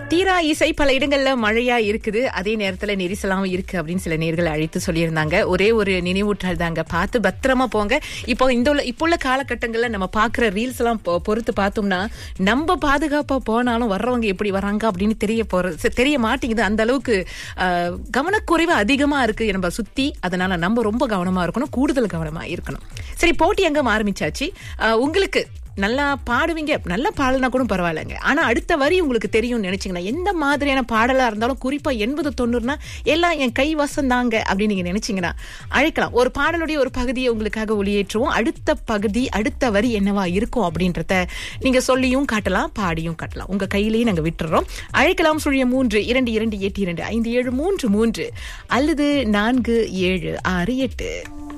தீரா இசை பல இடங்கள்ல மழையா இருக்குது அதே நேரத்துல நெரிசலாவும் இருக்கு அப்படின்னு சில நேர்கள் அழைத்து சொல்லியிருந்தாங்க ஒரே ஒரு நினைவூட்டல் தாங்க பார்த்து பத்திரமா போங்க இப்போ இந்த உள்ள இப்போ உள்ள காலகட்டங்கள்ல நம்ம பாக்குற ரீல்ஸ் எல்லாம் பொ- பொறுத்து பார்த்தோம்னா நம்ம பாதுகாப்பா போனாலும் வர்றவங்க எப்படி வராங்க அப்படின்னு தெரிய போற ச- தெரிய மாட்டேங்குது அந்த அளவுக்கு ஆஹ், கவனக்குறைவு அதிகமா இருக்கு நம்ம சுத்தி அதனால நம்ம ரொம்ப கவனமா இருக்கணும் கூடுதல் கவனமா இருக்கணும் சரி போட்டி அங்கம் ஆரம்பிச்சாச்சு ஆஹ், உங்களுக்கு நல்லா பாடுவீங்க நல்லா பாடலனா கூட பரவாயில்லைங்க ஆனா அடுத்த வரி உங்களுக்கு தெரியும்னு நினைச்சீங்கன்னா எந்த மாதிரியான பாடலா இருந்தாலும் குறிப்பா எண்பது தொண்ணூறுனா எல்லாம் என் கை வசம் தாங்க அப்படின்னு நீங்க நினைச்சீங்கன்னா அழைக்கலாம் ஒரு பாடலுடைய ஒரு பகுதியை உங்களுக்காக ஒளியேற்றுவோம் அடுத்த பகுதி அடுத்த வரி என்னவா இருக்கும் அப்படின்றத நீங்க சொல்லியும் காட்டலாம் பாடியும் காட்டலாம் உங்க கையிலேயே நாங்க விட்டுறோம் அழைக்கலாம் சுழிய மூன்று இரண்டு இரண்டு எட்டு இரண்டு ஐந்து ஏழு மூன்று மூன்று அல்லது நான்கு ஏழு ஆறு எட்டு